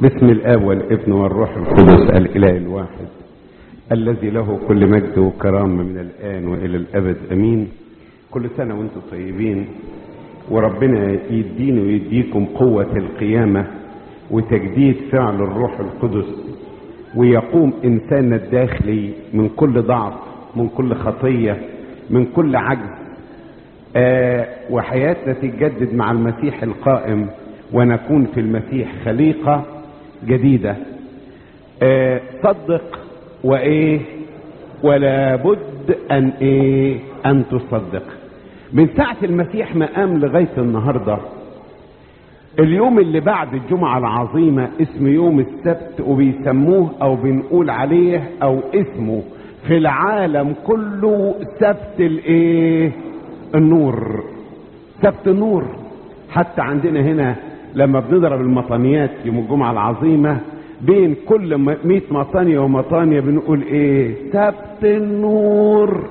باسم الاب والابن والروح القدس الاله الواحد الذي له كل مجد وكرامه من الان والى الابد امين كل سنه وانتم طيبين وربنا يديني ويديكم قوه القيامه وتجديد فعل الروح القدس ويقوم انسان الداخلي من كل ضعف من كل خطيه من كل عجز آه وحياتنا تتجدد مع المسيح القائم ونكون في المسيح خليقة جديدة آه صدق وايه ولا بد ان ايه ان تصدق من ساعة المسيح ما قام لغاية النهاردة اليوم اللي بعد الجمعة العظيمة اسم يوم السبت وبيسموه او بنقول عليه او اسمه في العالم كله سبت الايه النور سبت النور حتى عندنا هنا لما بنضرب المطانيات يوم الجمعة العظيمة بين كل مئة مطانية ومطانية بنقول ايه سبت النور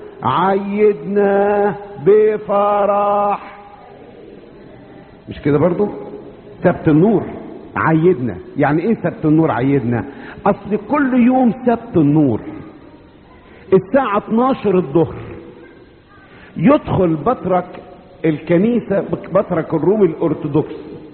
عيدنا بفرح مش كده برضو سبت النور عيدنا يعني ايه سبت النور عيدنا اصل كل يوم سبت النور الساعة 12 الظهر يدخل بطرك الكنيسة بطرك الرومي الارثوذكس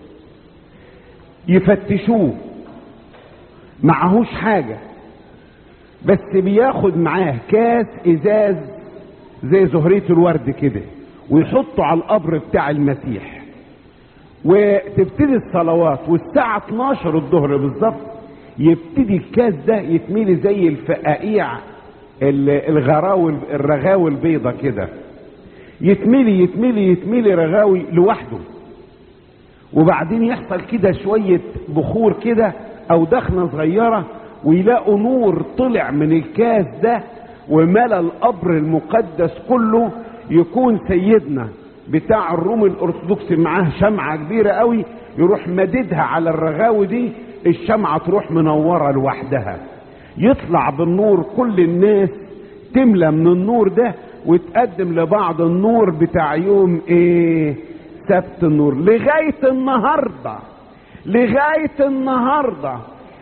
يفتشوه معهوش حاجة بس بياخد معاه كاس ازاز زي زهرية الورد كده ويحطه على القبر بتاع المسيح وتبتدي الصلوات والساعة 12 الظهر بالظبط يبتدي الكاس ده يتميلي زي الفقاقيع الغراوي الرغاوي البيضة كده يتملي يتملي يتملي رغاوي لوحده وبعدين يحصل كده شوية بخور كده او دخنة صغيرة ويلاقوا نور طلع من الكاس ده وملا القبر المقدس كله يكون سيدنا بتاع الروم الارثوذكس معاه شمعة كبيرة قوي يروح مددها على الرغاوي دي الشمعة تروح منورة لوحدها يطلع بالنور كل الناس تملى من النور ده وتقدم لبعض النور بتاع يوم ايه سبت النور لغاية النهاردة لغاية النهاردة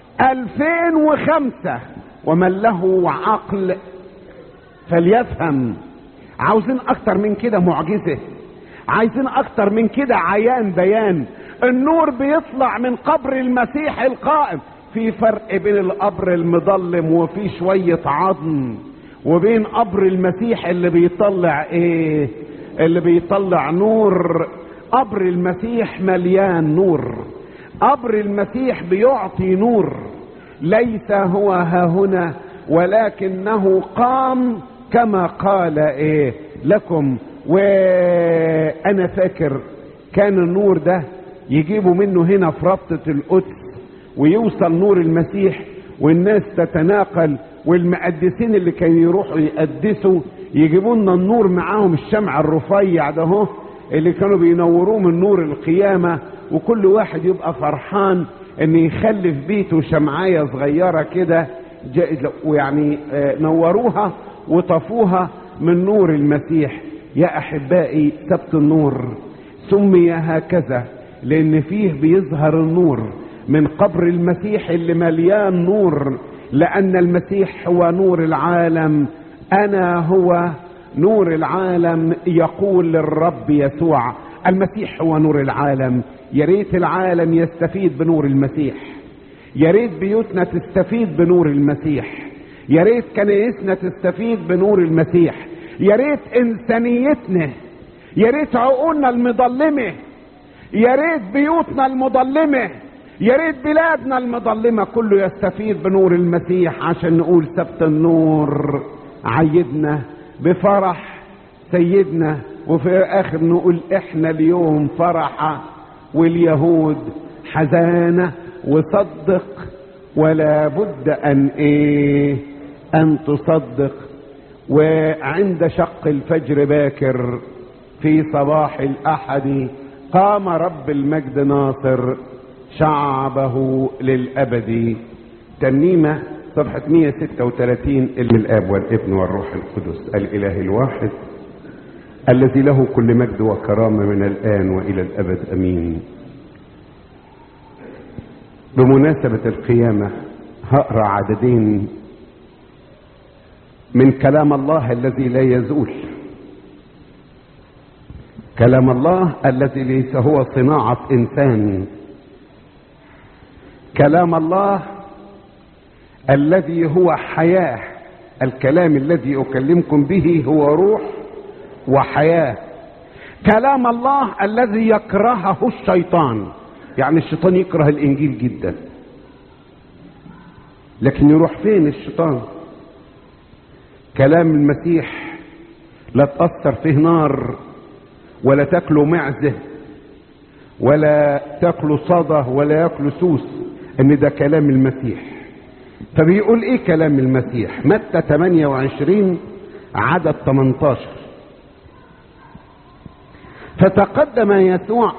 2005 ومن له عقل فليفهم عاوزين اكتر من كده معجزة عايزين اكتر من كده عيان بيان النور بيطلع من قبر المسيح القائم في فرق بين القبر المظلم وفي شوية عظم وبين قبر المسيح اللي بيطلع ايه اللي بيطلع نور قبر المسيح مليان نور قبر المسيح بيعطي نور ليس هو ها هنا ولكنه قام كما قال ايه لكم وانا فاكر كان النور ده يجيبوا منه هنا في ربطة القدس ويوصل نور المسيح والناس تتناقل والمقدسين اللي كانوا يروحوا يقدسوا يجيبوا لنا النور معاهم الشمع الرفيع ده اهو اللي كانوا بينوروه من نور القيامة وكل واحد يبقى فرحان ان يخلي في بيته شمعاية صغيرة كده ويعني نوروها وطفوها من نور المسيح يا احبائي سبت النور سمي هكذا لان فيه بيظهر النور من قبر المسيح اللي مليان نور لان المسيح هو نور العالم انا هو نور العالم يقول للرب يسوع المسيح هو نور العالم يا ريت العالم يستفيد بنور المسيح يا ريت بيوتنا تستفيد بنور المسيح يا ريت كنايسنا تستفيد بنور المسيح يا ريت انسانيتنا يا ريت عقولنا المظلمه يا ريت بيوتنا المظلمه يا ريت بلادنا المظلمة كله يستفيد بنور المسيح عشان نقول سبت النور عيدنا بفرح سيدنا وفي اخر نقول احنا اليوم فرحة واليهود حزانة وصدق ولا بد ان ايه ان تصدق وعند شق الفجر باكر في صباح الاحد قام رب المجد ناصر شعبه للأبد ترنيمة صفحة 136 من الآب والابن والروح القدس الإله الواحد الذي له كل مجد وكرامة من الآن وإلى الأبد أمين بمناسبة القيامة هقرا عددين من كلام الله الذي لا يزول كلام الله الذي ليس هو صناعة إنسان كلام الله الذي هو حياة الكلام الذي أكلمكم به هو روح وحياة كلام الله الذي يكرهه الشيطان يعني الشيطان يكره الإنجيل جدا لكن يروح فين الشيطان كلام المسيح لا تأثر فيه نار ولا تاكلوا معزة ولا تاكلوا صدى ولا ياكلوا سوس ان ده كلام المسيح فبيقول ايه كلام المسيح متى 28 عدد 18 فتقدم يسوع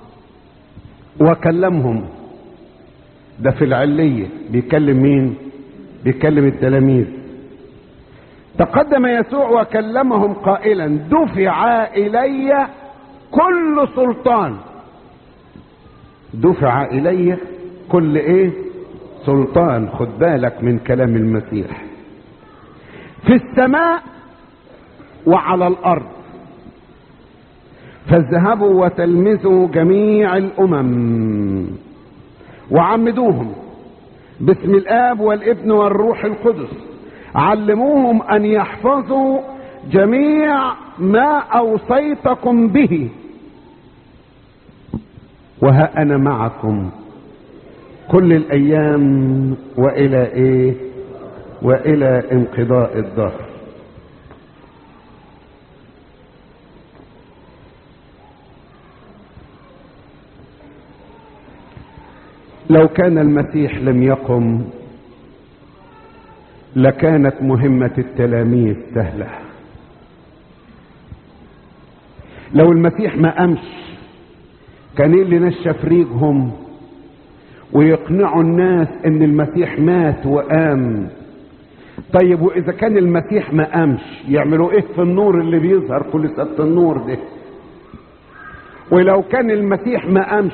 وكلمهم ده في العلية بيكلم مين بيكلم التلاميذ تقدم يسوع وكلمهم قائلا دفع الي كل سلطان دفع الي كل ايه سلطان خد بالك من كلام المسيح في السماء وعلى الارض فاذهبوا وتلمذوا جميع الامم وعمدوهم باسم الاب والابن والروح القدس علموهم ان يحفظوا جميع ما اوصيتكم به وها انا معكم كل الايام والى ايه والى انقضاء الدهر لو كان المسيح لم يقم لكانت مهمة التلاميذ سهلة لو المسيح ما قامش كان اللي نشف ريقهم ويقنعوا الناس ان المسيح مات وقام طيب واذا كان المسيح ما قامش يعملوا ايه في النور اللي بيظهر كل سبت النور ده ولو كان المسيح ما قامش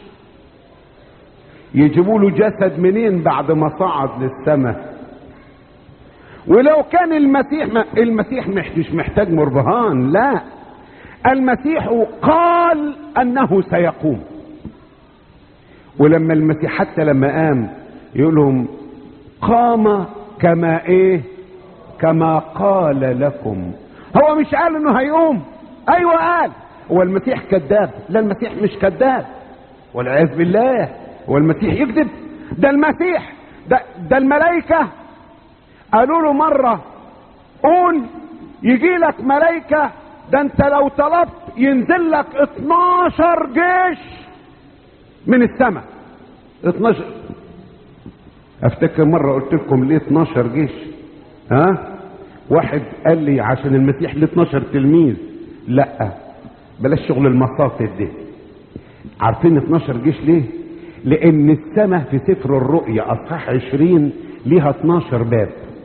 يجيبوا له جسد منين بعد ما صعد للسماء ولو كان المسيح ما المسيح مش محتاج مربهان لا المسيح قال انه سيقوم ولما المسيح حتى لما قام يقول لهم قام كما ايه كما قال لكم هو مش قال انه هيقوم ايوه قال هو المسيح كذاب لا المسيح مش كذاب والعياذ بالله هو المسيح يكذب ده المسيح ده ده الملائكه قالوا له مره قول يجي لك ملائكه ده انت لو طلبت ينزل لك 12 جيش من السماء 12 افتكر مره قلت لكم ليه 12 جيش ها واحد قال لي عشان المسيح ليه 12 تلميذ لا بلاش شغل المصاطب دي عارفين 12 جيش ليه لان السماء في سفر الرؤيا اصحاح 20 ليها 12 باب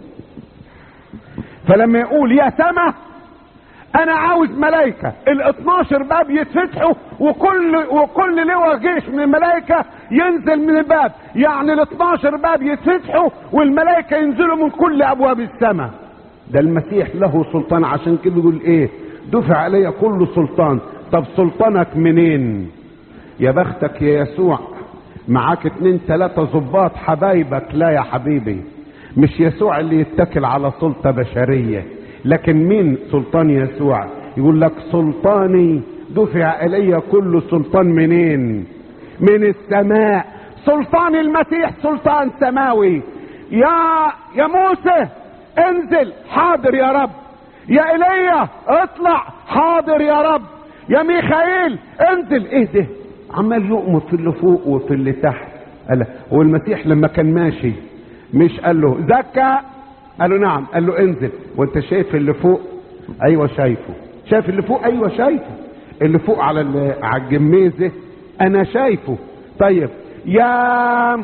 فلما يقول يا سماء انا عاوز ملائكة ال 12 باب يتفتحوا وكل وكل لواء جيش من الملائكة ينزل من الباب يعني ال 12 باب يتفتحوا والملائكة ينزلوا من كل ابواب السماء ده المسيح له سلطان عشان كده يقول ايه دفع علي كل سلطان طب سلطانك منين يا بختك يا يسوع معاك اتنين تلاتة ظباط حبايبك لا يا حبيبي مش يسوع اللي يتكل على سلطة بشرية لكن مين سلطان يسوع يقول لك سلطاني دفع الي كل سلطان منين من السماء سلطان المسيح سلطان سماوي يا يا موسى انزل حاضر يا رب يا ايليا اطلع حاضر يا رب يا ميخائيل انزل ايه ده عمال يؤمر في اللي فوق وفي اللي تحت قال والمسيح لما كان ماشي مش قال له زكى قال له نعم قال له انزل وانت شايف اللي فوق ايوه شايفه شايف اللي فوق ايوه شايفه اللي فوق على على الجميزه انا شايفه طيب يا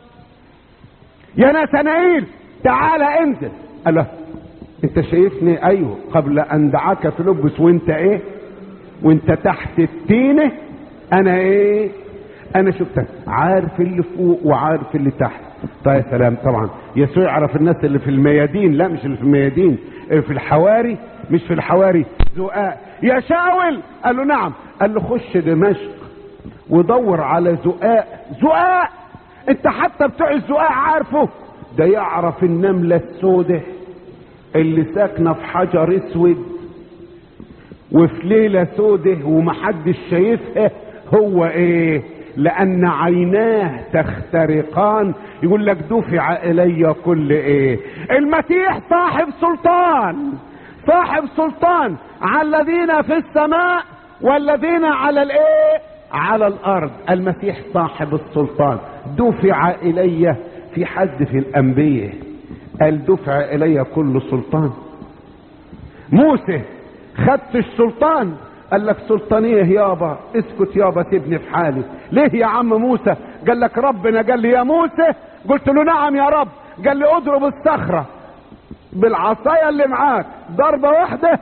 يا نتنائيل تعالى انزل قال له انت شايفني ايوه قبل ان دعاك فيلبس وانت ايه وانت تحت التينه انا ايه انا شفتها عارف اللي فوق وعارف اللي تحت طيب يا سلام طبعا يسوع يعرف الناس اللي في الميادين لا مش اللي في الميادين اللي في الحواري مش في الحواري زقاق يا شاول قال له نعم قال له خش دمشق ودور على زقاق زقاق انت حتى بتوع الزقاق عارفه ده يعرف النملة السوداء اللي ساكنة في حجر اسود وفي ليلة سودة ومحدش شايفها هو ايه لان عيناه تخترقان يقول لك دفع الي كل ايه المسيح صاحب سلطان صاحب سلطان على الذين في السماء والذين على الايه على الارض المسيح صاحب السلطان دفع الي في حد في الانبياء قال دفع الي كل سلطان موسى خدت السلطان قال لك سلطانيه يابا اسكت يابا سيبني في حالي ليه يا عم موسى قال لك ربنا قال لي يا موسى قلت له نعم يا رب قال لي اضرب الصخرة بالعصاية اللي معاك ضربة واحدة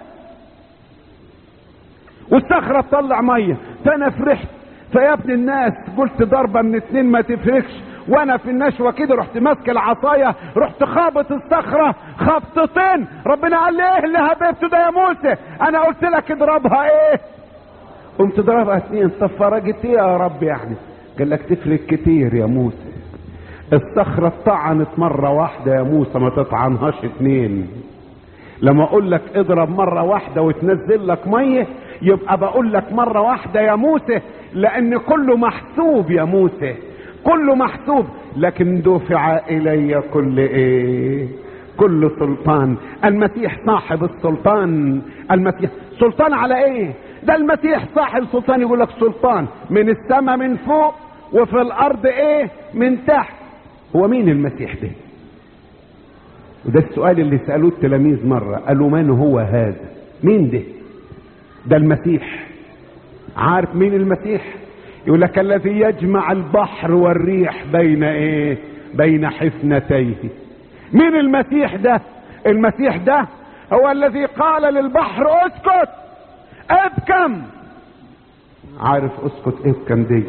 والصخرة تطلع مية فانا فرحت فيا ابن الناس قلت ضربة من اتنين ما تفرقش وانا في النشوة كده رحت ماسك العصاية رحت خابط الصخرة خبطتين ربنا قال لي ايه اللي هببته ده يا موسى انا قلت لك اضربها ايه قمت ضربها اتنين طب فرجت ايه يا رب يعني قال لك تفرق كتير يا موسى الصخرة اتطعنت مرة واحدة يا موسى ما تطعنهاش اتنين لما اقول لك اضرب مرة واحدة وتنزل لك مية يبقى بقول لك مرة واحدة يا موسى لان كله محسوب يا موسى كله محسوب لكن دفع الي كل ايه كل سلطان المسيح صاحب السلطان المسيح سلطان على ايه ده المسيح صاحب سلطان يقول لك سلطان من السماء من فوق وفي الارض ايه من تحت هو مين المسيح ده وده السؤال اللي سألوه التلاميذ مرة قالوا من هو هذا مين ده ده المسيح عارف مين المسيح يقول لك الذي يجمع البحر والريح بين ايه بين حفنتيه مين المسيح ده المسيح ده هو الذي قال للبحر اسكت ابكم عارف اسكت ابكم دي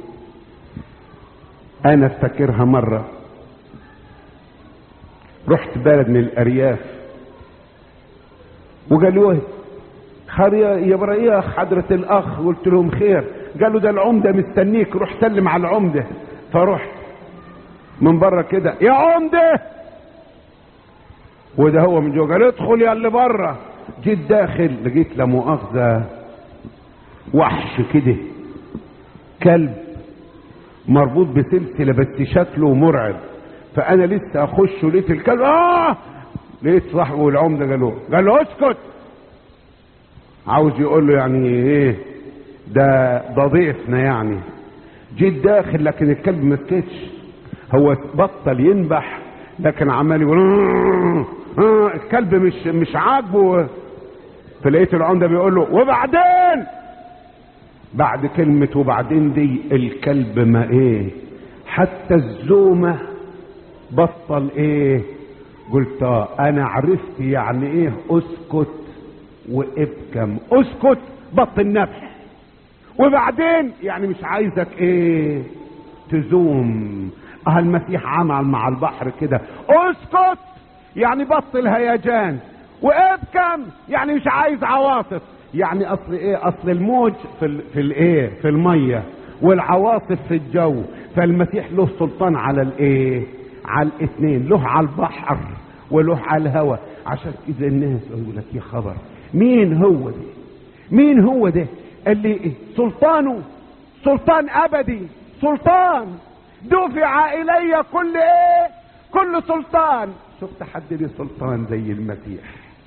انا افتكرها مرة رحت بلد من الارياف وقالوا ايه خير يا ابراهيم حضرة الاخ قلت لهم خير قالوا ده العمدة مستنيك روح سلم على العمدة فرحت من بره كده يا عمدة وده هو من جوه قال ادخل يا اللي بره جيت داخل لقيت لا مؤاخذة وحش كده كلب مربوط بسلسلة بس شكله مرعب فانا لسه اخش ولقيت الكلب اه لقيت صاحبه والعمدة قالوا قال له اسكت عاوز يقول له يعني ايه ده ده ضيفنا يعني جيت داخل لكن الكلب ما سكتش هو بطل ينبح لكن عمال يقول آه الكلب مش مش عاجبه فلقيت العمده بيقول له وبعدين بعد كلمة وبعدين دي الكلب ما ايه حتى الزومة بطل ايه قلت اه انا عرفت يعني ايه اسكت وابكم اسكت بطل نفس وبعدين يعني مش عايزك ايه تزوم اه المسيح عمل مع البحر كده اسكت يعني بطل هيجان وابكم يعني مش عايز عواصف يعني اصل ايه اصل الموج في ال في الايه في الميه والعواصف في الجو فالمسيح له سلطان على الايه على الاثنين له على البحر وله على الهواء عشان كده الناس يقول لك يا خبر مين هو ده مين هو ده اللي إيه؟ سلطانه سلطان ابدي سلطان دفع الي كل ايه كل سلطان شفت حد ليه سلطان زي المسيح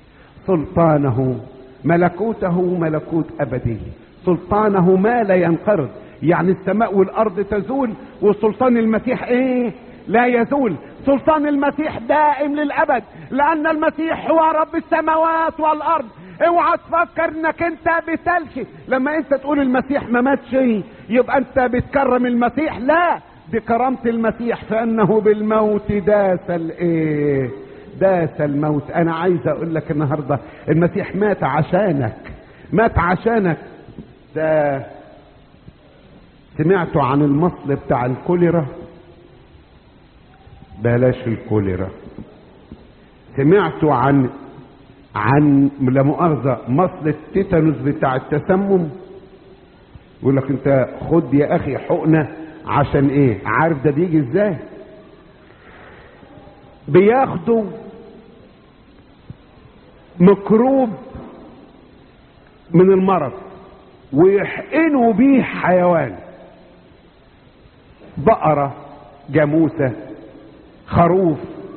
سلطانه ملكوته ملكوت ابدي سلطانه ما لا ينقرض يعني السماء والارض تزول وسلطان المسيح ايه لا يزول سلطان المسيح دائم للابد لان المسيح هو رب السماوات والارض اوعى تفكر انك انت بتلشي لما انت تقول المسيح ما ماتش يبقى انت بتكرم المسيح لا دي كرامة المسيح فانه بالموت داس الايه داس الموت انا عايز اقول لك النهارده المسيح مات عشانك مات عشانك ده سمعتوا عن المصل بتاع الكوليرا بلاش الكوليرا سمعتوا عن عن لا مؤاخذة مصل التيتانوس بتاع التسمم يقول لك انت خد يا اخي حقنة عشان ايه عارف ده بيجي ازاي بياخدوا ميكروب من المرض ويحقنوا بيه حيوان بقرة جاموسة خروف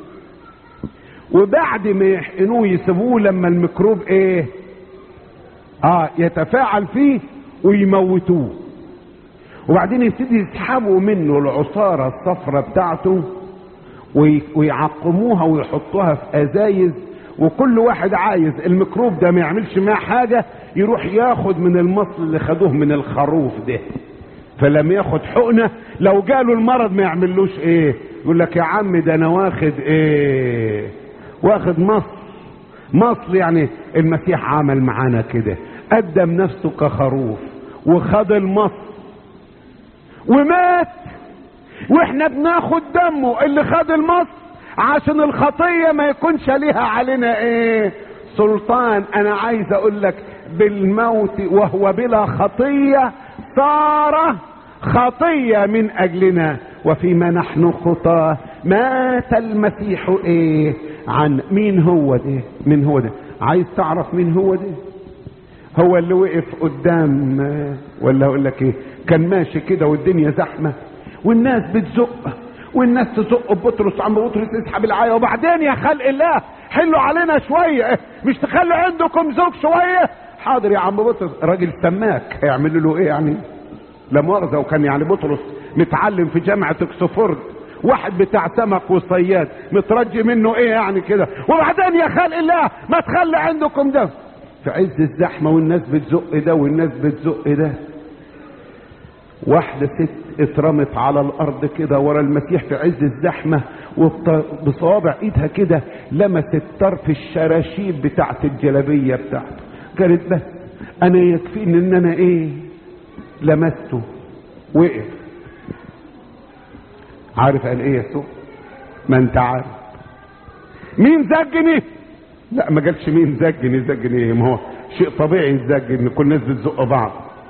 وبعد ما يحقنوه يسيبوه لما الميكروب ايه اه يتفاعل فيه ويموتوه وبعدين يبتدي يسحبوا منه العصارة الصفرة بتاعته ويعقموها ويحطوها في ازايز وكل واحد عايز الميكروب ده ما يعملش معاه حاجة يروح ياخد من المصل اللي خدوه من الخروف ده فلما ياخد حقنة لو جاله المرض ما يعملوش ايه يقول لك يا عم ده انا واخد ايه واخد مصل مصل يعني المسيح عمل معانا كده قدم نفسه كخروف وخد المصل ومات واحنا بناخد دمه اللي خد المصل عشان الخطية ما يكونش ليها علينا ايه سلطان انا عايز اقول لك بالموت وهو بلا خطية صار خطية من اجلنا وفيما نحن خطاه مات المسيح ايه عن مين هو ده مين هو ده عايز تعرف مين هو ده هو اللي وقف قدام ولا اقول لك ايه كان ماشي كده والدنيا زحمه والناس بتزق والناس تزق بطرس عم بطرس يسحب العايه وبعدين يا خلق الله حلوا علينا شويه مش تخلوا عندكم زوج شويه حاضر يا عم بطرس راجل سماك هيعملوا له ايه يعني لا مؤاخذه وكان يعني بطرس متعلم في جامعه اكسفورد واحد بتاع سمك وصياد مترجي منه ايه يعني كده وبعدين يا خلق الله ما تخلي عندكم ده في عز الزحمه والناس بتزق ده والناس بتزق ده واحدة ست اترمت على الأرض كده ورا المسيح في عز الزحمة وبصوابع إيدها كده لمست طرف الشراشيب بتاعت الجلابية بتاعته قالت بس أنا يكفيني إن أنا إيه لمسته وقف عارف قال إيه يسوع ما أنت عارف مين زجني لا ما قالش مين زجني زجني ايه ما هو شيء طبيعي يزجن ان كل الناس بتزق بعض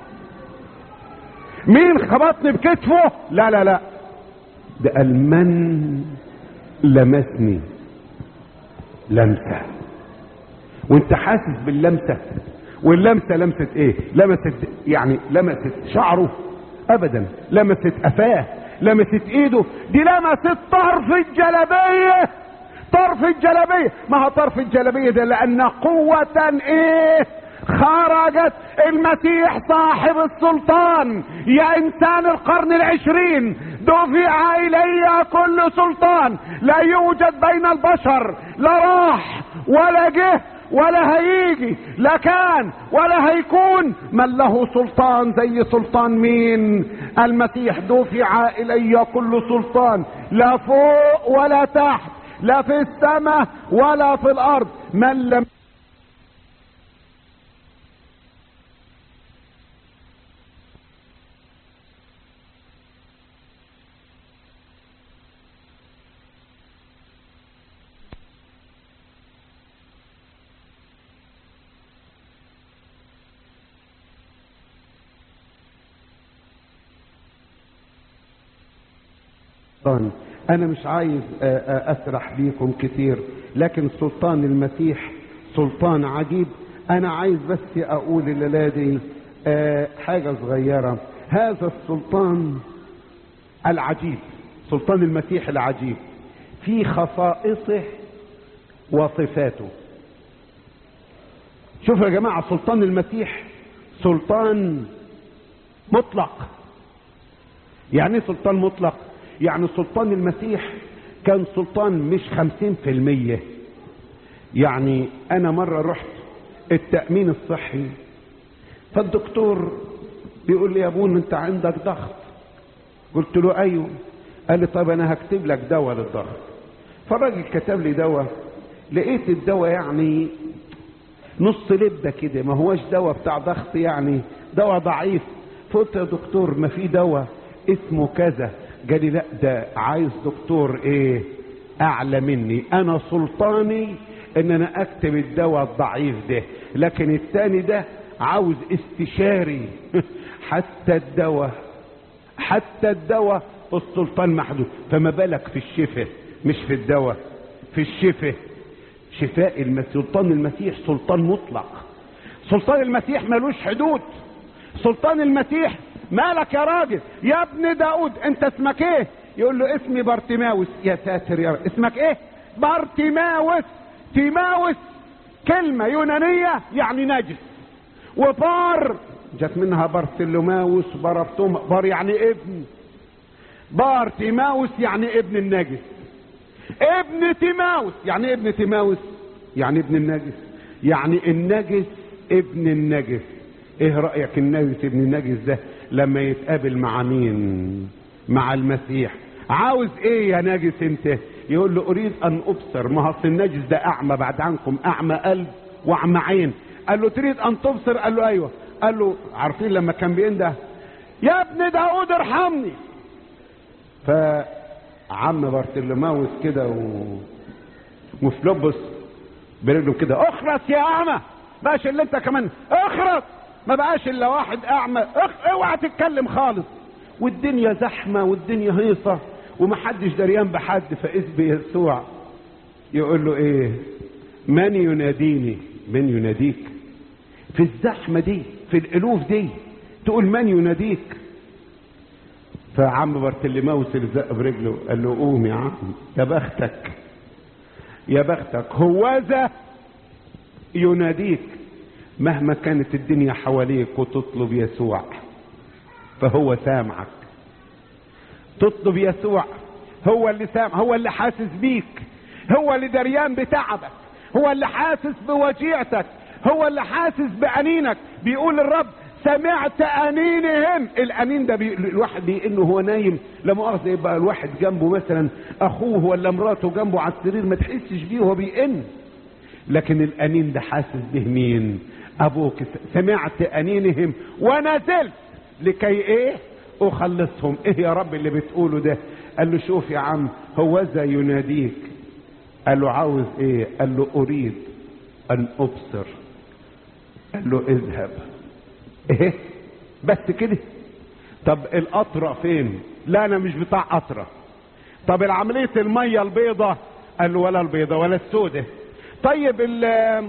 مين خبطني بكتفه لا لا لا ده قال من لمسني لمسه وانت حاسس باللمسه واللمسه لمسه ايه لمست يعني لمست شعره ابدا لمست قفاه لمست ايده دي لمست طرف الجلبيه طرف الجلبيه ما هو طرف الجلبيه ده لان قوه ايه خرجت المسيح صاحب السلطان يا انسان القرن العشرين دفع الي كل سلطان لا يوجد بين البشر لا راح ولا جه ولا هيجي لا كان ولا هيكون من له سلطان زي سلطان مين المسيح دفع الي كل سلطان لا فوق ولا تحت لا في السماء ولا في الارض من لم سلطان انا مش عايز اسرح بيكم كتير لكن سلطان المسيح سلطان عجيب انا عايز بس اقول الليله دي حاجه صغيره هذا السلطان العجيب سلطان المسيح العجيب في خصائصه وصفاته شوفوا يا جماعه سلطان المسيح سلطان مطلق يعني ايه سلطان مطلق يعني سلطان المسيح كان سلطان مش خمسين في المية يعني انا مرة رحت التأمين الصحي فالدكتور بيقول لي يا ابونا انت عندك ضغط قلت له ايوه قال لي طب انا هكتب لك دواء للضغط فالراجل كتب لي دواء لقيت الدواء يعني نص لبه كده ما هوش دواء بتاع ضغط يعني دواء ضعيف فوت يا دكتور ما في دواء اسمه كذا قال لي لا ده عايز دكتور ايه اعلى مني انا سلطاني ان انا اكتب الدواء الضعيف ده لكن التاني ده عاوز استشاري حتى الدواء حتى الدواء السلطان محدود فما بالك في الشفاء مش في الدواء في الشفاء شفاء المسيح سلطان المسيح سلطان مطلق سلطان المسيح ملوش حدود سلطان المسيح مالك يا راجل يا ابن داود انت اسمك ايه يقول له اسمي بارتيماوس يا ساتر يا رب اسمك ايه بارتيماوس تيماوس كلمة يونانية يعني نجس وبار جت منها بارتلوماوس بارتوم بار يعني ابن بار تيماوس يعني ابن النجس ابن تيماوس يعني إيه ابن تيماوس يعني ابن النجس يعني النجس ابن النجس ايه رأيك النجس ابن النجس ده لما يتقابل مع مين مع المسيح عاوز ايه يا نجس انت يقول له اريد ان ابصر ما هو النجس ده اعمى بعد عنكم اعمى قلب واعمى عين قال له تريد ان تبصر قال له ايوه قال له عارفين لما كان بينده يا ابن داود ارحمني فعم بارتلماوس كده و... وفلوبس برجله كده اخرس يا اعمى بقاش اللي انت كمان اخرس ما بقاش الا واحد اعمى اخ... اوعى تتكلم خالص والدنيا زحمه والدنيا هيصه ومحدش دريان بحد فاذ بيسوع يقول له ايه من يناديني من يناديك في الزحمه دي في الالوف دي تقول من يناديك فعم بارتلماوس اللي زق برجله قال له قوم يا عم يا بختك يا بختك هوذا يناديك مهما كانت الدنيا حواليك وتطلب يسوع فهو سامعك تطلب يسوع هو اللي سامع هو اللي حاسس بيك هو اللي دريان بتعبك هو اللي حاسس بوجيعتك هو اللي حاسس بأنينك بيقول الرب سمعت أنينهم الأنين ده بي... الواحد بيقول هو نايم لا مؤاخذة يبقى الواحد جنبه مثلا أخوه ولا مراته جنبه على السرير ما تحسش بيه وهو بيئن لكن الأنين ده حاسس به مين أبوك سمعت أنينهم ونزلت لكي إيه أخلصهم إيه يا رب اللي بتقوله ده قال له شوف يا عم هوذا يناديك قال له عاوز ايه قال له اريد ان ابصر قال له اذهب ايه بس كده طب القطرة فين لا انا مش بتاع قطرة طب العملية المية البيضة قال له ولا البيضة ولا السودة طيب ال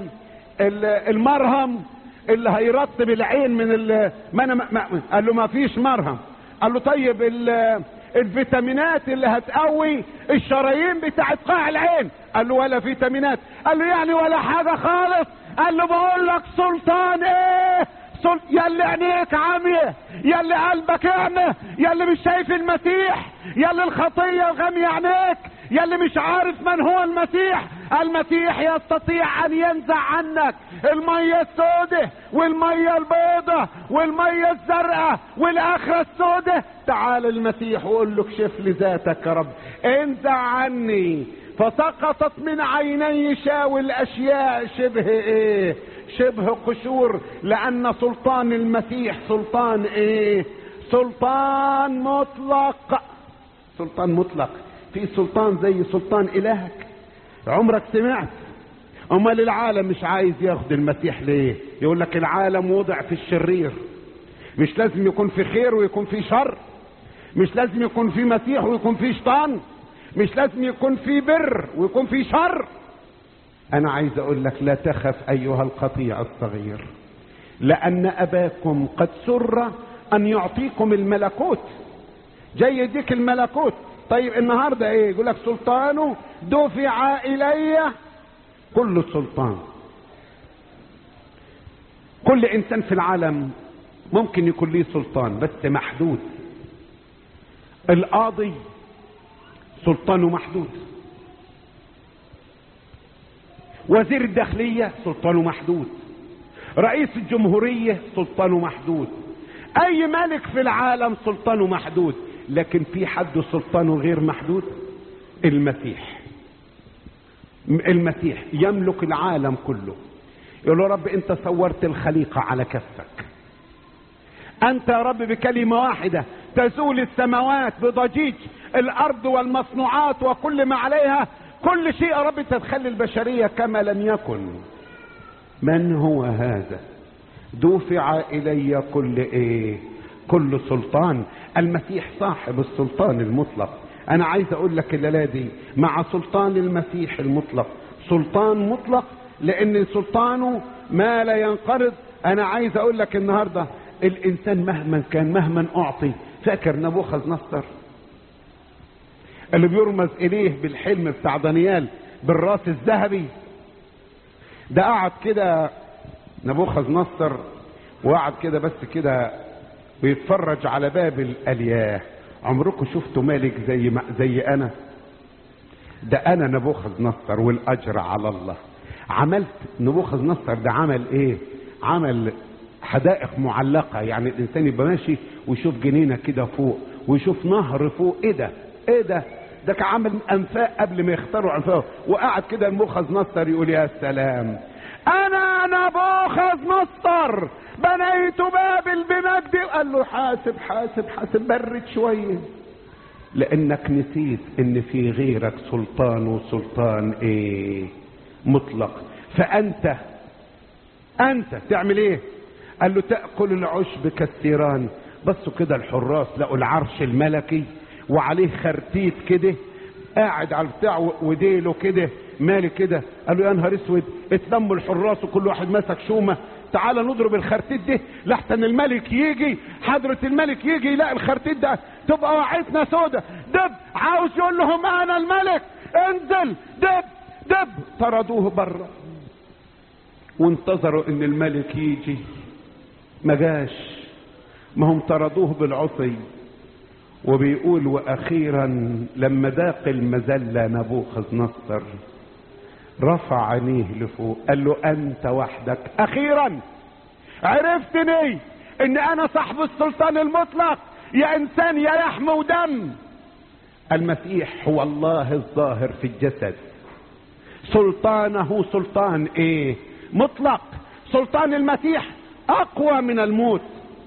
ال المرهم اللي هيرطب العين من ال ما انا ما قال له ما فيش مرهم قال له طيب ال الفيتامينات اللي هتقوي الشرايين بتاعت قاع العين قال له ولا فيتامينات قال له يعني ولا حاجة خالص قال له بقول لك سلطان ايه سل... يا اللي عينيك عامية يا اللي قلبك اعمى يا اللي مش شايف المسيح يا اللي الخطية غامية عينيك يا اللي مش عارف من هو المسيح المسيح يستطيع ان ينزع عنك المية السوداء والمية البيضاء والمية الزرقاء والاخرة السوداء تعال المسيح وقول له اكشف لي ذاتك يا رب انزع عني فسقطت من عيني شاول اشياء شبه ايه شبه قشور لان سلطان المسيح سلطان ايه سلطان مطلق سلطان مطلق في سلطان زي سلطان الهك عمرك سمعت امال العالم مش عايز ياخد المسيح ليه يقول لك العالم وضع في الشرير مش لازم يكون في خير ويكون في شر مش لازم يكون في مسيح ويكون في شيطان مش لازم يكون في بر ويكون في شر انا عايز اقول لك لا تخف ايها القطيع الصغير لان اباكم قد سر ان يعطيكم الملكوت جاي يديك الملكوت طيب النهارده ايه يقول لك سلطانه دفع الي كل السلطان كل انسان في العالم ممكن يكون ليه سلطان بس محدود القاضي سلطانه محدود وزير الداخلية سلطانه محدود رئيس الجمهورية سلطانه محدود اي ملك في العالم سلطانه محدود لكن في حد سلطانه غير محدود المسيح المسيح يملك العالم كله يقول له رب انت صورت الخليقة على كفك انت يا رب بكلمة واحدة تزول السماوات بضجيج الارض والمصنوعات وكل ما عليها كل شيء يا رب تتخلي البشرية كما لم يكن من هو هذا دفع الي كل ايه كل سلطان المسيح صاحب السلطان المطلق انا عايز اقول لك الليله دي مع سلطان المسيح المطلق سلطان مطلق لان سلطانه ما لا ينقرض انا عايز اقول لك النهارده الانسان مهما كان مهما اعطي فاكر نبوخذ نصر اللي بيرمز اليه بالحلم بتاع دانيال بالراس الذهبي ده قعد كده نبوخذ نصر وقعد كده بس كده ويتفرج على باب الالياه عمركم شفتوا مالك زي ما زي انا ده انا نبوخذ نصر والاجر على الله عملت نبوخذ نصر ده عمل ايه عمل حدائق معلقة يعني الانسان يبقى ماشي ويشوف جنينة كده فوق ويشوف نهر فوق ايه ده ايه ده ده كان عامل انفاق قبل ما يختاروا انفاق وقعد كده نبوخذ نصر يقول يا سلام انا نبوخذ نصر بنيت بابل بمجدي قال له حاسب حاسب حاسب برد شويه لانك نسيت ان في غيرك سلطان وسلطان ايه مطلق فانت انت تعمل ايه قال له تاكل العشب كالثيران بصوا كده الحراس لقوا العرش الملكي وعليه خرتيت كده قاعد على البتاع وديله كده مالي كده قال له يا نهار اسود اتلموا الحراس وكل واحد ماسك شومه تعالى نضرب الخرتيت ده لحسن الملك يجي حضرة الملك يجي يلاقي الخرتيت ده تبقى وعيتنا سودة دب عاوز يقول لهم انا الملك انزل دب دب طردوه بره وانتظروا ان الملك يجي ما جاش ما هم طردوه بالعصي وبيقول واخيرا لما ذاق المذله نبوخذ نصر رفع عينيه لفوق قال له انت وحدك اخيرا عرفتني ان انا صاحب السلطان المطلق يا انسان يا لحم ودم المسيح هو الله الظاهر في الجسد سلطانه سلطان ايه مطلق سلطان المسيح اقوى من الموت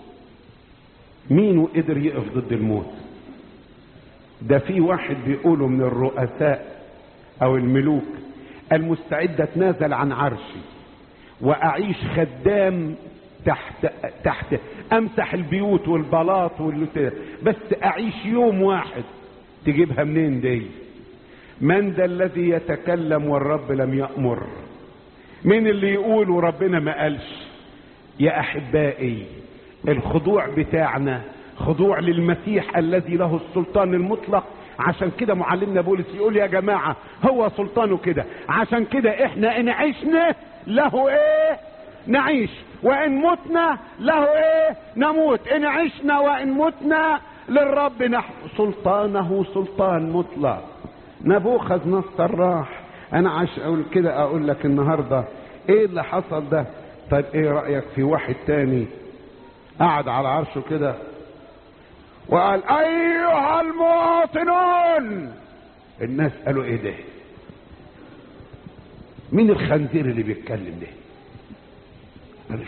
مين قدر يقف ضد الموت ده في واحد بيقوله من الرؤساء او الملوك المستعد اتنازل عن عرشي واعيش خدام تحت تحت امسح البيوت والبلاط واللي بس اعيش يوم واحد تجيبها منين دي من ذا الذي يتكلم والرب لم يأمر مين اللي يقول وربنا ما قالش يا احبائي الخضوع بتاعنا خضوع للمسيح الذي له السلطان المطلق عشان كده معلمنا بولس يقول يا جماعة هو سلطانه كده عشان كده احنا ان عشنا له ايه نعيش وان متنا له ايه نموت ان عشنا وان متنا للرب نحن سلطانه سلطان مطلق نبوخذ نصر راح انا عش اقول كده اقول لك النهاردة ايه اللي حصل ده طيب ايه رأيك في واحد تاني قعد على عرشه كده وقال ايها المواطنون الناس قالوا ايه ده مين الخنزير اللي بيتكلم ده قال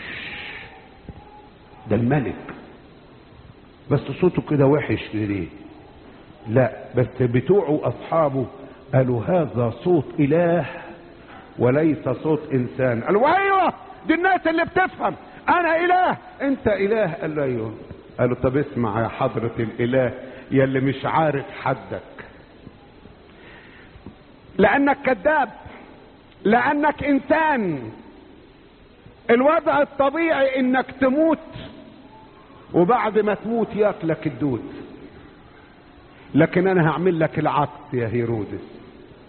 ده الملك بس صوته كده وحش ليه لا بس بتوعه اصحابه قالوا هذا صوت اله وليس صوت انسان قالوا ايوه دي الناس اللي بتفهم انا اله انت اله قال له ايوه قالوا طب اسمع يا حضرة الاله يا اللي مش عارف حدك لانك كذاب لانك انسان الوضع الطبيعي انك تموت وبعد ما تموت ياكلك الدود لكن انا هعمل لك العكس يا هيرودس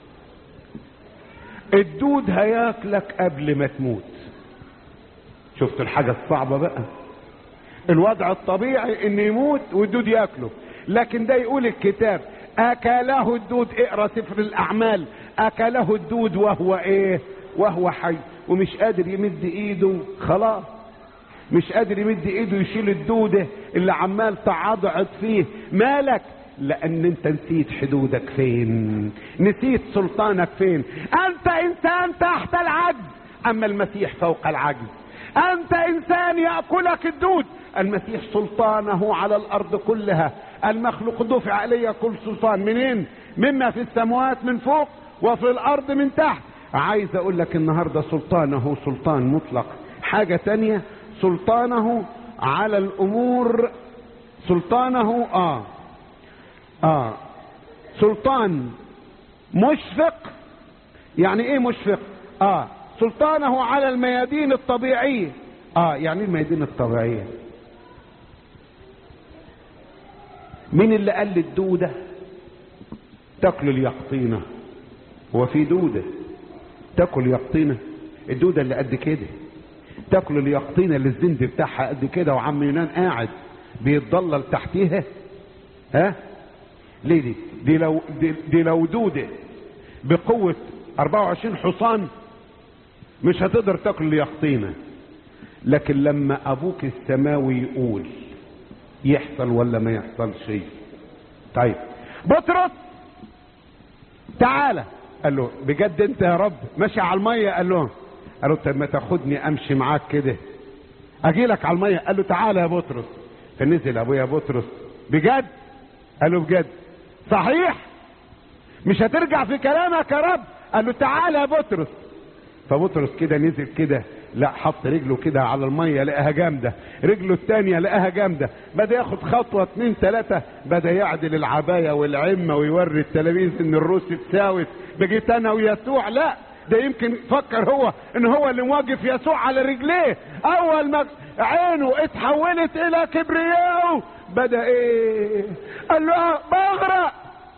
الدود هياكلك قبل ما تموت شفت الحاجة الصعبة بقى الوضع الطبيعي ان يموت والدود ياكله لكن ده يقول الكتاب اكله الدود اقرا سفر الاعمال اكله الدود وهو ايه وهو حي ومش قادر يمد ايده خلاص مش قادر يمد ايده يشيل الدودة اللي عمال تعضعض فيه مالك لان انت نسيت حدودك فين نسيت سلطانك فين انت انسان تحت العجز اما المسيح فوق العجز انت انسان ياكلك الدود المسيح سلطانه على الارض كلها المخلوق دفع الي كل سلطان منين مما في السماوات من فوق وفي الارض من تحت عايز اقول لك النهاردة سلطانه سلطان مطلق حاجة تانية سلطانه على الامور سلطانه اه اه سلطان مشفق يعني ايه مشفق اه سلطانه على الميادين الطبيعية اه يعني ايه الميادين الطبيعية مين اللي قال للدودة تاكل اليقطينة هو في دودة تاكل يقطينة الدودة اللي قد كده تاكل اليقطينة اللي الزند بتاعها قد كده وعم يونان قاعد بيتضلل تحتيها ها ليه دي دي لو دي, دي لو دودة بقوة 24 حصان مش هتقدر تاكل اليقطينة لكن لما ابوك السماوي يقول يحصل ولا ما يحصل شيء طيب بطرس تعالى قال له بجد انت يا رب ماشي على الميه قال له قال له طب ما تاخدني امشي معاك كده اجي لك على الميه قال له تعالى يا بطرس فنزل ابويا بطرس بجد قال له بجد صحيح مش هترجع في كلامك يا رب قال له تعالى يا بطرس فبطرس كده نزل كده لا حط رجله كده على الميه لقاها جامده رجله الثانيه لقاها جامده بدا ياخد خطوه اتنين تلاته بدا يعدل العبايه والعمه ويوري التلاميذ ان الروس اتساوت بقيت انا ويسوع لا ده يمكن فكر هو ان هو اللي مواقف يسوع على رجليه اول ما عينه اتحولت الى كبرياء بدا ايه قال له بغرق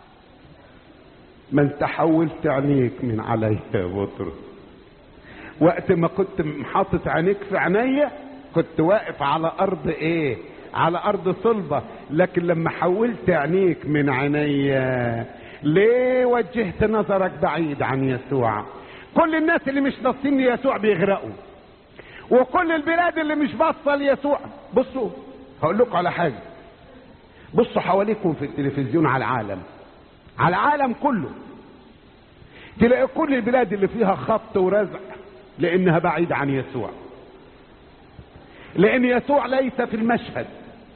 ما انت حولت عينيك من عليا يا بطرس وقت ما كنت حاطط عينيك في عينيا كنت واقف على ارض ايه على ارض صلبة لكن لما حولت عينيك من عينيا ليه وجهت نظرك بعيد عن يسوع كل الناس اللي مش باصين ليسوع بيغرقوا وكل البلاد اللي مش باصه ليسوع بصوا هقول لكم على حاجه بصوا حواليكم في التلفزيون على العالم على العالم كله تلاقي كل البلاد اللي فيها خط ورزع لانها بعيدة عن يسوع لان يسوع ليس في المشهد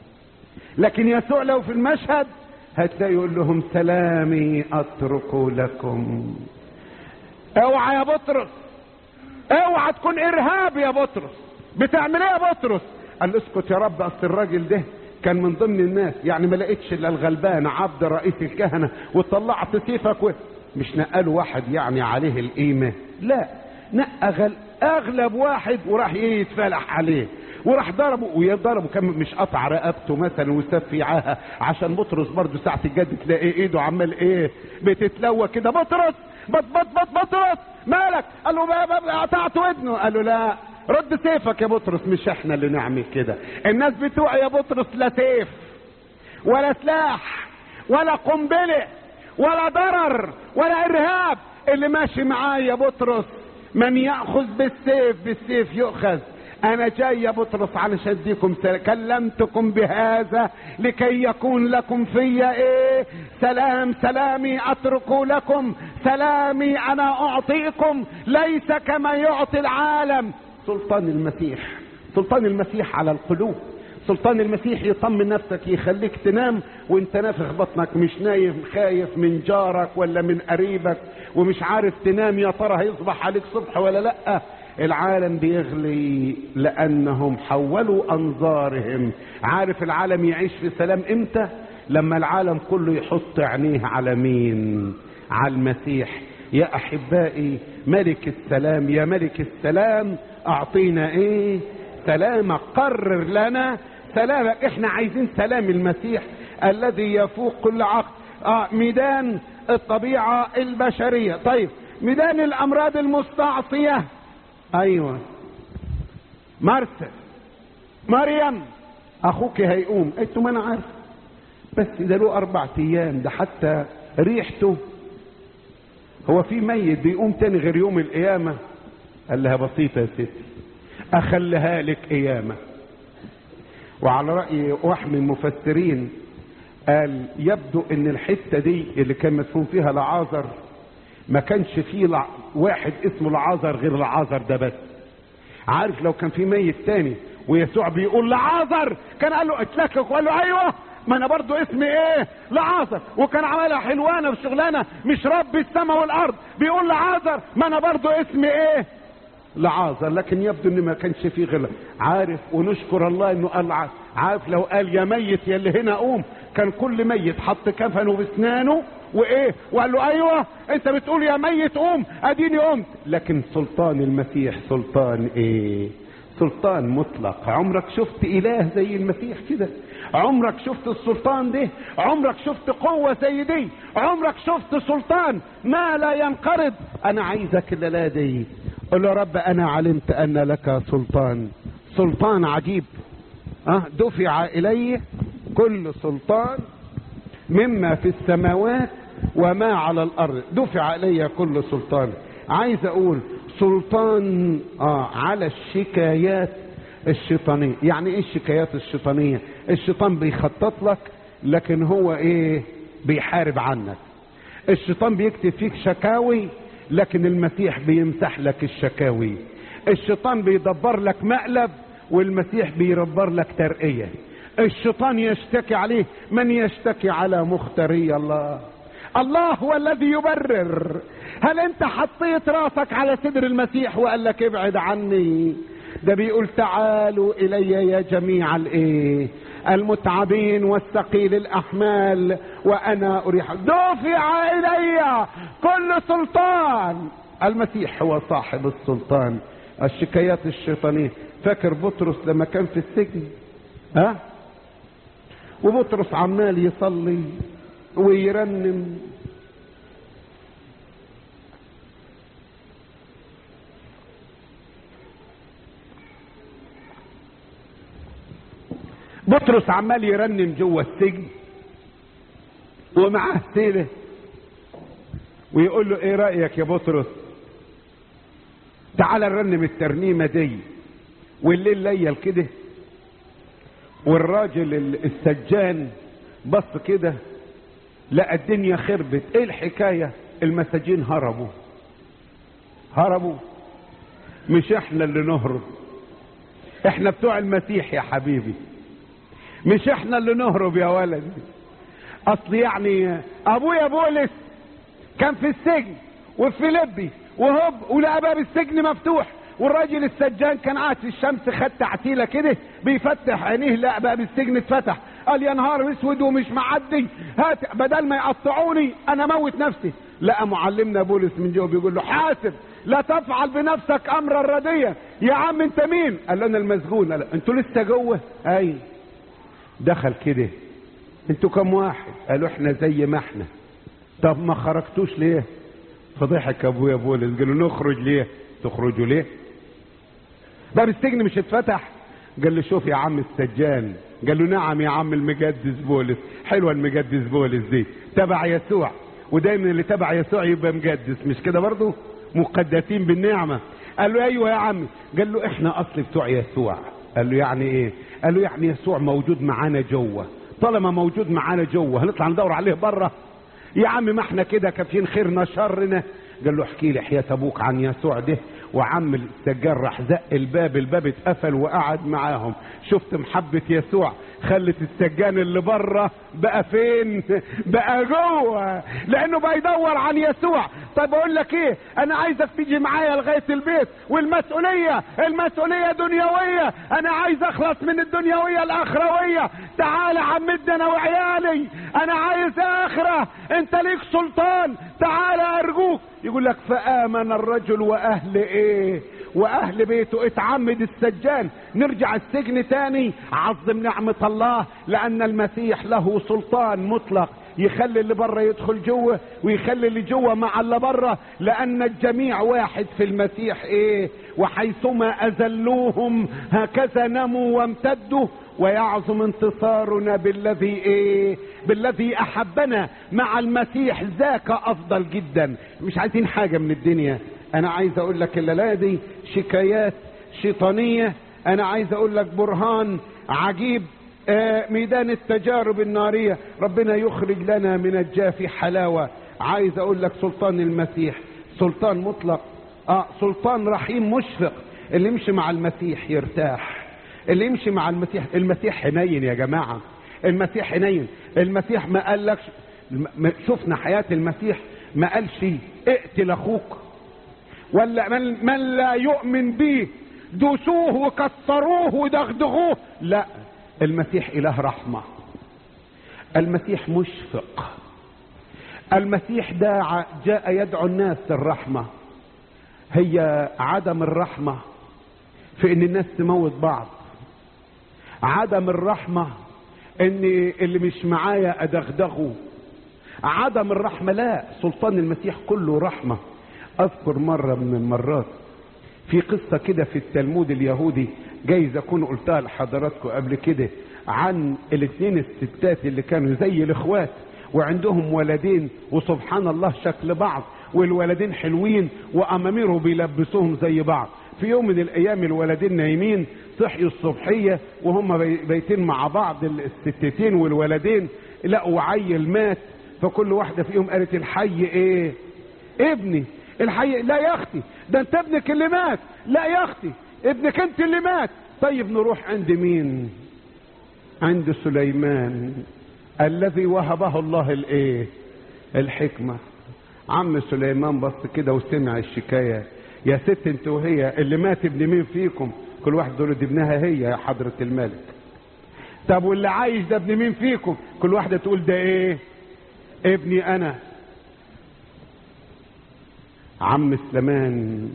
لكن يسوع لو في المشهد هتلاقي يقول لهم سلامي اترك لكم اوعى يا بطرس اوعى تكون ارهاب يا بطرس بتعمل ايه يا بطرس قال اسكت يا رب اصل الراجل ده كان من ضمن الناس يعني ما لقيتش الا الغلبان عبد رئيس الكهنه وطلعت سيفك و... مش نقلوا واحد يعني عليه القيمه لا نقى غل... اغلب واحد وراح ايه يتفالح عليه وراح ضربه ويضربه كان مش قطع رقبته مثلا وساب في عاهه عشان بطرس برضه ساعه الجد تلاقي ايده عمال ايه بتتلوى كده بطرس بط بط بط بطرس مالك قال له بقى بقى قطعت ودنه قال له لا رد سيفك يا بطرس مش احنا اللي نعمل كده الناس بتوعي يا بطرس لا سيف ولا سلاح ولا قنبله ولا ضرر ولا ارهاب اللي ماشي معايا يا بطرس من ياخذ بالسيف بالسيف يؤخذ انا جاي يا بطرس علشان اديكم سلام كلمتكم بهذا لكي يكون لكم في ايه سلام سلامي اترك لكم سلامي انا اعطيكم ليس كما يعطي العالم سلطان المسيح سلطان المسيح على القلوب سلطان المسيح يطمن نفسك يخليك تنام وانت نافخ بطنك مش نايم خايف من جارك ولا من قريبك ومش عارف تنام يا ترى هيصبح عليك صبح ولا لا العالم بيغلي لانهم حولوا انظارهم عارف العالم يعيش في سلام امتى لما العالم كله يحط عينيه على مين على المسيح يا احبائي ملك السلام يا ملك السلام اعطينا ايه سلامك قرر لنا سلامك احنا عايزين سلام المسيح الذي يفوق كل عقل اه ميدان الطبيعة البشرية طيب ميدان الامراض المستعصية ايوه مرسى مريم اخوك هيقوم قلت ما انا عارف بس ده له اربع ايام ده حتى ريحته هو في ميت بيقوم تاني غير يوم القيامة قال لها بسيطة يا ستي اخليها لك قيامة وعلى رأي واحد من المفسرين قال يبدو ان الحتة دي اللي كان مدفون فيها لعازر ما كانش فيه لع... واحد اسمه لعازر غير لعازر ده بس عارف لو كان في ميت تاني ويسوع بيقول لعازر كان قال له اتلكك وقال له ايوه ما انا برضو اسمي ايه لعازر وكان عملها حلوانه وشغلانه مش رب السماء والارض بيقول لعازر ما انا برضو اسمي ايه لعازر لكن يبدو ان ما كانش فيه غير عارف ونشكر الله انه قال عارف لو قال يا ميت يا اللي هنا قوم كان كل ميت حط كفنه باسنانه وايه وقال له ايوه انت بتقول يا ميت قوم اديني قمت لكن سلطان المسيح سلطان ايه سلطان مطلق عمرك شفت اله زي المسيح كده عمرك شفت السلطان ده عمرك شفت قوة زي دي عمرك شفت سلطان ما لا ينقرض انا عايزك الليلة دي قل يا رب انا علمت ان لك سلطان سلطان عجيب أه دفع الي كل سلطان مما في السماوات وما على الارض دفع الي كل سلطان عايز اقول سلطان آه على الشكايات الشيطانية يعني ايه الشكايات الشيطانية الشيطان بيخطط لك لكن هو ايه بيحارب عنك الشيطان بيكتب فيك شكاوي لكن المسيح بيمسح لك الشكاوي الشيطان بيدبر لك مقلب والمسيح بيربر لك ترقية الشيطان يشتكي عليه من يشتكي على مختاري الله الله هو الذي يبرر هل انت حطيت راسك على صدر المسيح وقال لك ابعد عني ده بيقول تعالوا الي يا جميع الايه المتعبين والثقيل الاحمال وانا اريح دفع الي كل سلطان المسيح هو صاحب السلطان الشكايات الشيطانيه فاكر بطرس لما كان في السجن ها وبطرس عمال يصلي ويرنم بطرس عمال يرنم جوه السجن ومعاه سيله ويقول له ايه رايك يا بطرس تعال نرنم الترنيمه دي والليل ليل كده والراجل السجان بص كده لقى الدنيا خربت ايه الحكايه المساجين هربوا هربوا مش احنا اللي نهرب احنا بتوع المسيح يا حبيبي مش احنا اللي نهرب يا ولدي اصل يعني ابويا بولس كان في السجن وفي فيليبي وهوب ولقى باب السجن مفتوح والراجل السجان كان قاعد في الشمس خد تعتيله كده بيفتح عينيه لقى باب السجن اتفتح قال يا نهار اسود ومش معدي هات بدل ما يقطعوني انا موت نفسي لقى معلمنا بولس من جوه بيقول له حاسب لا تفعل بنفسك امرا رديا يا عم انت مين قال له انا المسجون قال انتوا لسه جوه اي دخل كده انتوا كم واحد قالوا احنا زي ما احنا طب ما خرجتوش ليه فضحك ابويا بولس قال له نخرج ليه تخرجوا ليه باب السجن مش اتفتح قال له شوف يا عم السجان قال له نعم يا عم المجدس بولس حلوه المجدس بولس دي تبع يسوع ودايما اللي تبع يسوع يبقى مجدس مش كده برضه مقدسين بالنعمه قال له ايوه يا عم قال له احنا اصل بتوع يسوع قال له يعني ايه قال له يعني يسوع موجود معانا جوه طالما موجود معانا جوه هنطلع ندور عليه بره يا عم ما احنا كده كافيين خيرنا شرنا قال له احكي لي حياة ابوك عن يسوع ده وعم السجان راح زق الباب الباب اتقفل وقعد معاهم شفت محبة يسوع خلت السجان اللي بره بقى فين بقى جوه لانه بقى يدور عن يسوع طيب اقول لك ايه انا عايزك تيجي معايا لغايه البيت والمسؤوليه المسؤوليه دنيويه انا عايز اخلص من الدنيويه الاخرويه تعال عمدنا انا وعيالي انا عايز اخره انت ليك سلطان تعال ارجوك يقول لك فامن الرجل واهل ايه واهل بيته اتعمد السجان نرجع السجن تاني عظم نعمة الله لان المسيح له سلطان مطلق يخلي اللي بره يدخل جوه ويخلي اللي جوه مع اللي بره لان الجميع واحد في المسيح ايه وحيثما اذلوهم هكذا نموا وامتدوا ويعظم انتصارنا بالذي ايه بالذي احبنا مع المسيح ذاك افضل جدا مش عايزين حاجة من الدنيا انا عايز اقول لك الليله دي شكايات شيطانيه انا عايز اقول لك برهان عجيب آه ميدان التجارب الناريه ربنا يخرج لنا من الجافي حلاوه عايز اقول لك سلطان المسيح سلطان مطلق اه سلطان رحيم مشفق اللي يمشي مع المسيح يرتاح اللي يمشي مع المسيح المسيح حنين يا جماعة المسيح حنين المسيح ما قالكش م- شفنا حياة المسيح ما قالش اقتل اخوك ولا من, من لا يؤمن به دوسوه وكسروه ودغدغوه لا المسيح اله رحمة المسيح مشفق المسيح داع جاء يدعو الناس للرحمة هي عدم الرحمة في ان الناس تموت بعض عدم الرحمة ان اللي مش معايا ادغدغه عدم الرحمة لا سلطان المسيح كله رحمة اذكر مرة من المرات في قصة كده في التلمود اليهودي جايز اكون قلتها لحضراتكم قبل كده عن الاثنين الستات اللي كانوا زي الاخوات وعندهم ولدين وسبحان الله شكل بعض والولدين حلوين واماميره بيلبسوهم زي بعض في يوم من الايام الولدين نايمين صحيوا الصبحيه وهم بي- بيتين مع بعض الستتين والولدين لقوا عيل مات فكل واحده فيهم قالت الحي ايه ابني الحي لا يا اختي ده انت ابنك اللي مات لا يا اختي ابنك انت اللي مات طيب نروح عند مين عند سليمان الذي وهبه الله الايه الحكمه عم سليمان بص كده وسمع الشكايه يا ست انت وهي اللي مات ابن مين فيكم كل واحد دول دي ابنها هي يا حضره الملك طب واللي عايش ده ابن مين فيكم كل واحده تقول ده ايه ابني انا عم سليمان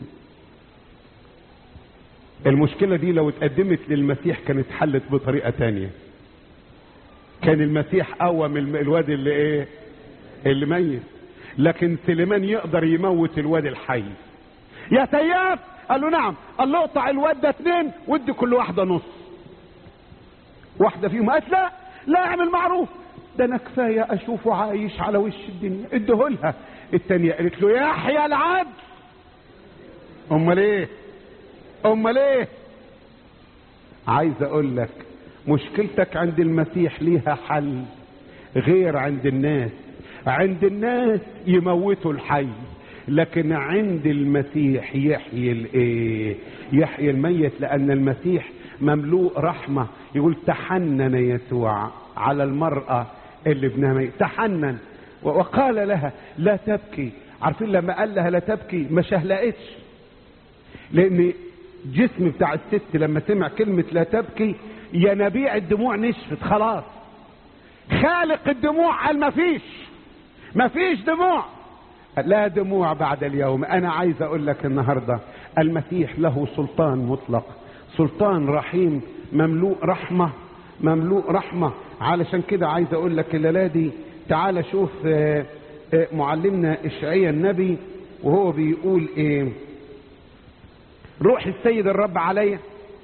المشكلة دي لو اتقدمت للمسيح كانت حلت بطريقة تانية كان المسيح قوم الم- الواد اللي ايه اللي ميت لكن سليمان يقدر يموت الواد الحي يا سياف قال له نعم قال له اقطع الواد ده اتنين وادي كل واحدة نص واحدة فيهم قالت لا لا اعمل معروف ده انا كفاية اشوفه عايش على وش الدنيا اديهولها التانية قالت له يحيى العدل امال ايه امال ايه عايز اقول لك مشكلتك عند المسيح ليها حل غير عند الناس عند الناس يموتوا الحي لكن عند المسيح يحيي الايه يحيي الميت لان المسيح مملوء رحمه يقول تحنن يسوع على المراه اللي ابنها ميت تحنن وقال لها لا تبكي عارفين لما قال لها لا تبكي ما شهلقتش لان جسم بتاع الست لما سمع كلمة لا تبكي ينابيع الدموع نشفت خلاص خالق الدموع قال مفيش مفيش دموع لا دموع بعد اليوم انا عايز اقول لك النهاردة المسيح له سلطان مطلق سلطان رحيم مملوء رحمة مملوء رحمة علشان كده عايز اقول لك الليلة دي تعال شوف آه، آه، معلمنا اشعيا النبي وهو بيقول ايه روح السيد الرب عليا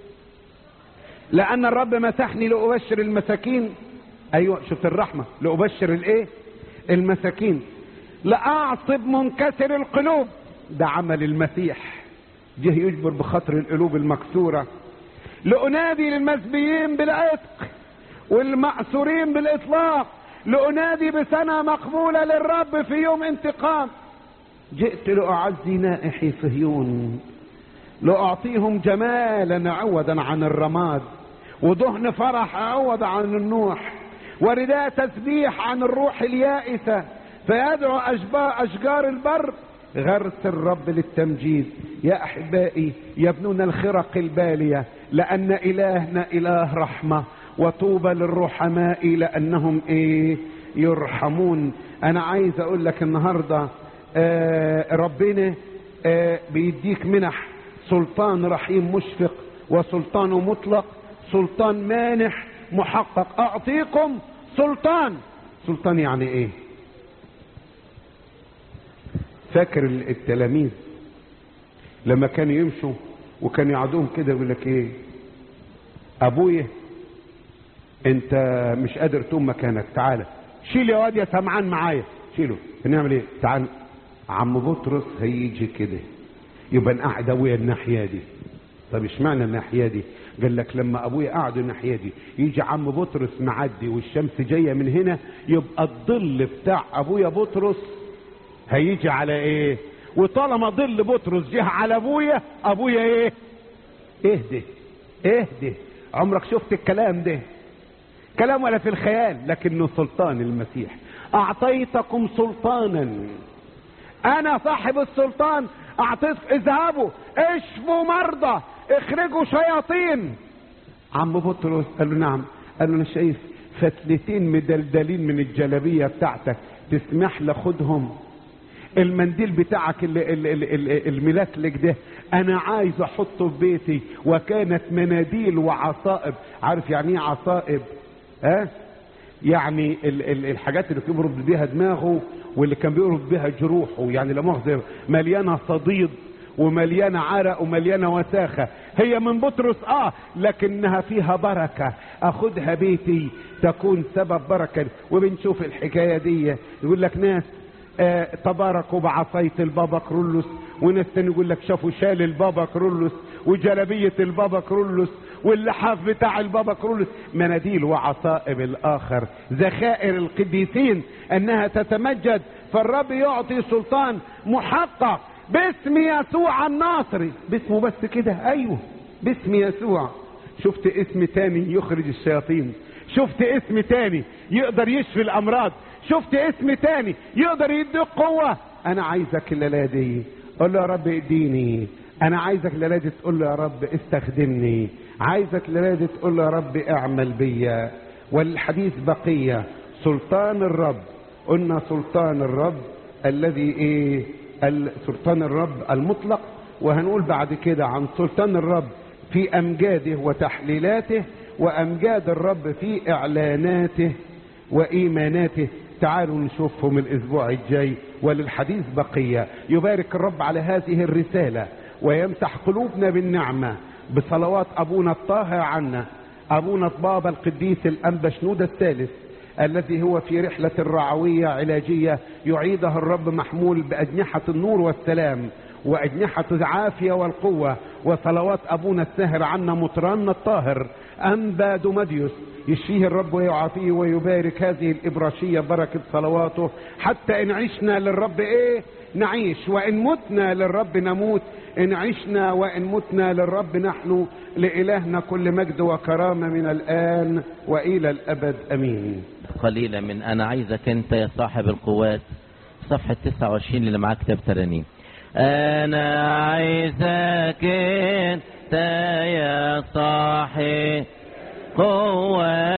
لان الرب مسحني لابشر المساكين ايوه شفت الرحمه لابشر الايه المساكين لاعصب منكسر القلوب ده عمل المسيح جه يجبر بخاطر القلوب المكسوره لانادي للمسبيين بالعتق والمأسورين بالاطلاق لانادي بسنه مقبوله للرب في يوم انتقام جئت لاعزي نائحي صهيون لأعطيهم جمالا عوضا عن الرماد ودهن فرح عوض عن النوح ورداء تسبيح عن الروح اليائسة فيدعو أشباء أشجار البر غرس الرب للتمجيد يا أحبائي يبنون الخرق البالية لأن إلهنا إله رحمة وطوبى للرحماء لأنهم إيه يرحمون أنا عايز أقول لك النهاردة آه ربنا آه بيديك منح سلطان رحيم مشفق وسلطان مطلق سلطان مانح محقق اعطيكم سلطان سلطان يعني ايه فاكر التلاميذ لما كانوا يمشوا وكان يقعدوهم كده يقول لك ايه ابويا انت مش قادر تقوم مكانك تعالى شيل يا واد يا سمعان معايا شيله هنعمل ايه تعال عم بطرس هيجي كده يبقى نقعد ابويا الناحيه دي طب اشمعنى الناحيه دي قال لك لما ابويا قعد الناحيه دي يجي عم بطرس معدي والشمس جايه من هنا يبقى الظل بتاع ابويا بطرس هيجي على ايه وطالما ظل بطرس جه على ابويا ابويا ايه اهدي اهدي عمرك شفت الكلام ده كلام ولا في الخيال لكنه سلطان المسيح اعطيتكم سلطانا انا صاحب السلطان اعطيت اذهبوا اشفوا مرضى اخرجوا شياطين عم بطرس قال له نعم قال له انا شايف فتلتين مدلدلين من الجلابيه بتاعتك تسمح لي اخدهم المنديل بتاعك اللي اللي اللي الملكلك ده انا عايز احطه في بيتي وكانت مناديل وعصائب عارف يعني ايه عصائب ها يعني ال ال الحاجات اللي كان بيربط بيها دماغه واللي كان بيربط بيها جروحه يعني لا مؤاخذه مليانه صديد ومليانه عرق ومليانه وساخه هي من بطرس اه لكنها فيها بركه اخدها بيتي تكون سبب بركه وبنشوف الحكايه دي يقول لك ناس آه تباركوا بعصاية البابا كرولوس وناس تاني يقول لك شافوا شال البابا كرولوس وجلبية البابا كرولوس واللحاف بتاع البابا كرولوس مناديل وعصائب الاخر ذخائر القديسين انها تتمجد فالرب يعطي سلطان محقق باسم يسوع الناصري باسمه بس كده ايوه باسم يسوع شفت اسم تاني يخرج الشياطين شفت اسم تاني يقدر يشفي الامراض شفت اسم تاني يقدر يديك قوة انا عايزك الليلة دي قول له يا رب اديني انا عايزك الليلة دي تقول له يا رب استخدمني عايزك الليلة دي تقول له يا رب اعمل بيا والحديث بقية سلطان الرب قلنا سلطان الرب الذي ايه سلطان الرب المطلق وهنقول بعد كده عن سلطان الرب في امجاده وتحليلاته وامجاد الرب في اعلاناته وايماناته تعالوا نشوفهم الاسبوع الجاي وللحديث بقية يبارك الرب على هذه الرسالة ويمسح قلوبنا بالنعمة بصلوات ابونا الطاهر عنا ابونا بابا القديس الانبا شنودة الثالث الذي هو في رحلة الرعوية علاجية يعيدها الرب محمول بأجنحة النور والسلام وأجنحة العافية والقوة وصلوات أبونا الساهر عنا مطران الطاهر أنبا دوماديوس يشفيه الرب ويعافيه ويبارك هذه الإبراشية بركة صلواته حتى إن عشنا للرب إيه نعيش وإن متنا للرب نموت إن عشنا وإن متنا للرب نحن لإلهنا كل مجد وكرامة من الآن وإلى الأبد أمين قليلة من أنا عايزك أنت يا صاحب القوات صفحة 29 اللي معاك كتاب ترانيم أنا عايزك أنت يا صاحب قوات